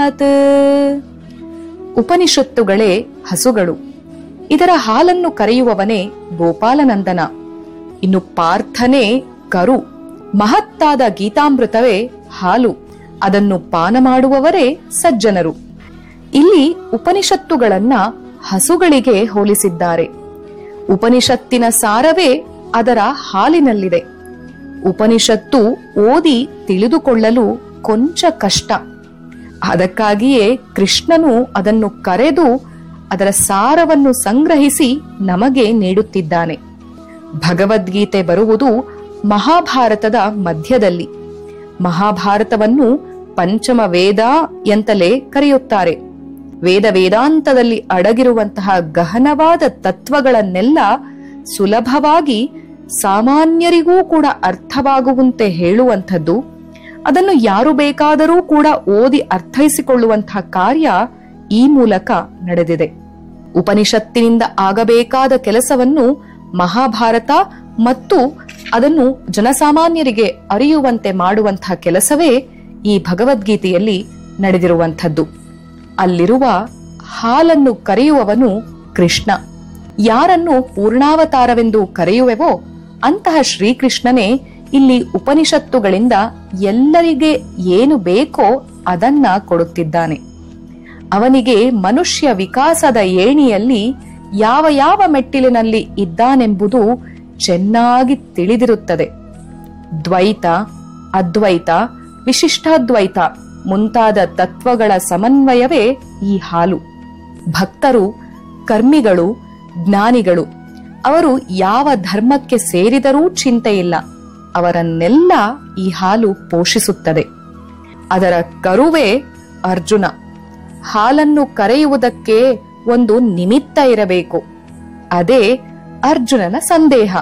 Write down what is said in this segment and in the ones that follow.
ಉಪನಿಷತ್ತುಗಳೇ ಹಸುಗಳು ಇದರ ಹಾಲನ್ನು ಕರೆಯುವವನೇ ಗೋಪಾಲನಂದನ ಇನ್ನು ಪಾರ್ಥನೇ ಕರು ಮಹತ್ತಾದ ಗೀತಾಮೃತವೇ ಹಾಲು ಅದನ್ನು ಪಾನ ಮಾಡುವವರೇ ಸಜ್ಜನರು ಇಲ್ಲಿ ಉಪನಿಷತ್ತುಗಳನ್ನ ಹಸುಗಳಿಗೆ ಹೋಲಿಸಿದ್ದಾರೆ ಉಪನಿಷತ್ತಿನ ಸಾರವೇ ಅದರ ಹಾಲಿನಲ್ಲಿದೆ ಉಪನಿಷತ್ತು ಓದಿ ತಿಳಿದುಕೊಳ್ಳಲು ಕೊಂಚ ಕಷ್ಟ ಅದಕ್ಕಾಗಿಯೇ ಕೃಷ್ಣನು ಅದನ್ನು ಕರೆದು ಅದರ ಸಾರವನ್ನು ಸಂಗ್ರಹಿಸಿ ನಮಗೆ ನೀಡುತ್ತಿದ್ದಾನೆ ಭಗವದ್ಗೀತೆ ಬರುವುದು ಮಹಾಭಾರತದ ಮಧ್ಯದಲ್ಲಿ ಮಹಾಭಾರತವನ್ನು ಪಂಚಮ ವೇದ ಎಂತಲೇ ಕರೆಯುತ್ತಾರೆ ವೇದ ವೇದಾಂತದಲ್ಲಿ ಅಡಗಿರುವಂತಹ ಗಹನವಾದ ತತ್ವಗಳನ್ನೆಲ್ಲ ಸುಲಭವಾಗಿ ಸಾಮಾನ್ಯರಿಗೂ ಕೂಡ ಅರ್ಥವಾಗುವಂತೆ ಹೇಳುವಂಥದ್ದು ಅದನ್ನು ಯಾರು ಬೇಕಾದರೂ ಕೂಡ ಓದಿ ಅರ್ಥೈಸಿಕೊಳ್ಳುವಂತಹ ಕಾರ್ಯ ಈ ಮೂಲಕ ನಡೆದಿದೆ ಉಪನಿಷತ್ತಿನಿಂದ ಆಗಬೇಕಾದ ಕೆಲಸವನ್ನು ಮಹಾಭಾರತ ಮತ್ತು ಅದನ್ನು ಜನಸಾಮಾನ್ಯರಿಗೆ ಅರಿಯುವಂತೆ ಮಾಡುವಂತಹ ಕೆಲಸವೇ ಈ ಭಗವದ್ಗೀತೆಯಲ್ಲಿ ನಡೆದಿರುವಂಥದ್ದು ಅಲ್ಲಿರುವ ಹಾಲನ್ನು ಕರೆಯುವವನು ಕೃಷ್ಣ ಯಾರನ್ನು ಪೂರ್ಣಾವತಾರವೆಂದು ಕರೆಯುವೆವೋ ಅಂತಹ ಶ್ರೀಕೃಷ್ಣನೇ ಇಲ್ಲಿ ಉಪನಿಷತ್ತುಗಳಿಂದ ಎಲ್ಲರಿಗೆ ಏನು ಬೇಕೋ ಅದನ್ನ ಕೊಡುತ್ತಿದ್ದಾನೆ ಅವನಿಗೆ ಮನುಷ್ಯ ವಿಕಾಸದ ಏಣಿಯಲ್ಲಿ ಯಾವ ಯಾವ ಮೆಟ್ಟಿಲಿನಲ್ಲಿ ಇದ್ದಾನೆಂಬುದು ಚೆನ್ನಾಗಿ ತಿಳಿದಿರುತ್ತದೆ ದ್ವೈತ ಅದ್ವೈತ ವಿಶಿಷ್ಟಾದ್ವೈತ ಮುಂತಾದ ತತ್ವಗಳ ಸಮನ್ವಯವೇ ಈ ಹಾಲು ಭಕ್ತರು ಕರ್ಮಿಗಳು ಜ್ಞಾನಿಗಳು ಅವರು ಯಾವ ಧರ್ಮಕ್ಕೆ ಸೇರಿದರೂ ಚಿಂತೆಯಿಲ್ಲ ಅವರನ್ನೆಲ್ಲ ಈ ಹಾಲು ಪೋಷಿಸುತ್ತದೆ ಅದರ ಕರುವೇ ಅರ್ಜುನ ಹಾಲನ್ನು ಕರೆಯುವುದಕ್ಕೆ ಒಂದು ನಿಮಿತ್ತ ಇರಬೇಕು ಅದೇ ಅರ್ಜುನನ ಸಂದೇಹ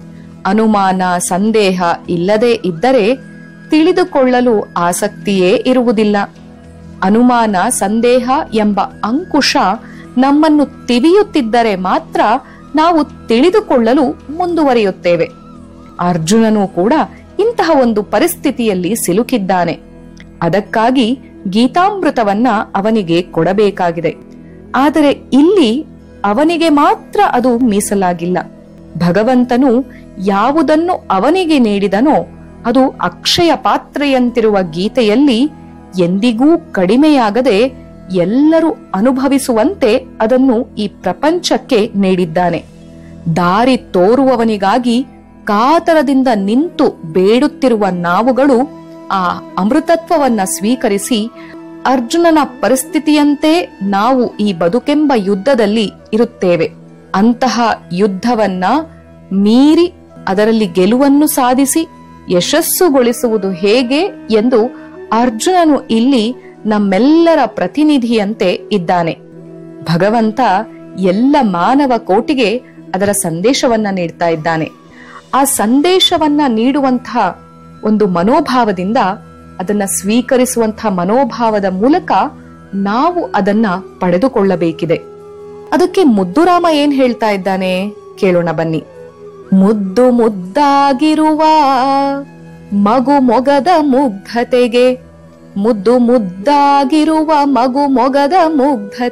ಅನುಮಾನ ಸಂದೇಹ ಇಲ್ಲದೆ ಇದ್ದರೆ ತಿಳಿದುಕೊಳ್ಳಲು ಆಸಕ್ತಿಯೇ ಇರುವುದಿಲ್ಲ ಅನುಮಾನ ಸಂದೇಹ ಎಂಬ ಅಂಕುಶ ನಮ್ಮನ್ನು ತಿವಿಯುತ್ತಿದ್ದರೆ ಮಾತ್ರ ನಾವು ತಿಳಿದುಕೊಳ್ಳಲು ಮುಂದುವರಿಯುತ್ತೇವೆ ಅರ್ಜುನನು ಕೂಡ ಇಂತಹ ಒಂದು ಪರಿಸ್ಥಿತಿಯಲ್ಲಿ ಸಿಲುಕಿದ್ದಾನೆ ಅದಕ್ಕಾಗಿ ಗೀತಾಮೃತವನ್ನ ಅವನಿಗೆ ಕೊಡಬೇಕಾಗಿದೆ ಆದರೆ ಇಲ್ಲಿ ಅವನಿಗೆ ಮಾತ್ರ ಅದು ಮೀಸಲಾಗಿಲ್ಲ ಭಗವಂತನು ಯಾವುದನ್ನು ಅವನಿಗೆ ನೀಡಿದನೋ ಅದು ಅಕ್ಷಯ ಪಾತ್ರೆಯಂತಿರುವ ಗೀತೆಯಲ್ಲಿ ಎಂದಿಗೂ ಕಡಿಮೆಯಾಗದೆ ಎಲ್ಲರೂ ಅನುಭವಿಸುವಂತೆ ಅದನ್ನು ಈ ಪ್ರಪಂಚಕ್ಕೆ ನೀಡಿದ್ದಾನೆ ದಾರಿ ತೋರುವವನಿಗಾಗಿ ಕಾತರದಿಂದ ನಿಂತು ಬೇಡುತ್ತಿರುವ ನಾವುಗಳು ಆ ಅಮೃತತ್ವವನ್ನ ಸ್ವೀಕರಿಸಿ ಅರ್ಜುನನ ಪರಿಸ್ಥಿತಿಯಂತೆ ನಾವು ಈ ಬದುಕೆಂಬ ಯುದ್ಧದಲ್ಲಿ ಇರುತ್ತೇವೆ ಅಂತಹ ಯುದ್ಧವನ್ನ ಮೀರಿ ಅದರಲ್ಲಿ ಗೆಲುವನ್ನು ಸಾಧಿಸಿ ಯಶಸ್ಸುಗೊಳಿಸುವುದು ಹೇಗೆ ಎಂದು ಅರ್ಜುನನು ಇಲ್ಲಿ ನಮ್ಮೆಲ್ಲರ ಪ್ರತಿನಿಧಿಯಂತೆ ಇದ್ದಾನೆ ಭಗವಂತ ಎಲ್ಲ ಮಾನವ ಕೋಟಿಗೆ ಅದರ ಸಂದೇಶವನ್ನ ನೀಡ್ತಾ ಇದ್ದಾನೆ ಆ ಸಂದೇಶವನ್ನ ನೀಡುವಂತಹ ಒಂದು ಮನೋಭಾವದಿಂದ ಅದನ್ನ ಸ್ವೀಕರಿಸುವಂತಹ ಮನೋಭಾವದ ಮೂಲಕ ನಾವು ಅದನ್ನ ಪಡೆದುಕೊಳ್ಳಬೇಕಿದೆ ಅದಕ್ಕೆ ಮುದ್ದುರಾಮ ಏನ್ ಹೇಳ್ತಾ ಇದ್ದಾನೆ ಕೇಳೋಣ ಬನ್ನಿ ಮುದ್ದು ಮುದ್ದಾಗಿರುವ ಮಗು ಮೊಗದ ಮುಗ್ಧತೆಗೆ ಮುದ್ದು ಮುದ್ದಾಗಿರುವ ಮಗು ಮೊಗದ ಮುಗ್ಧ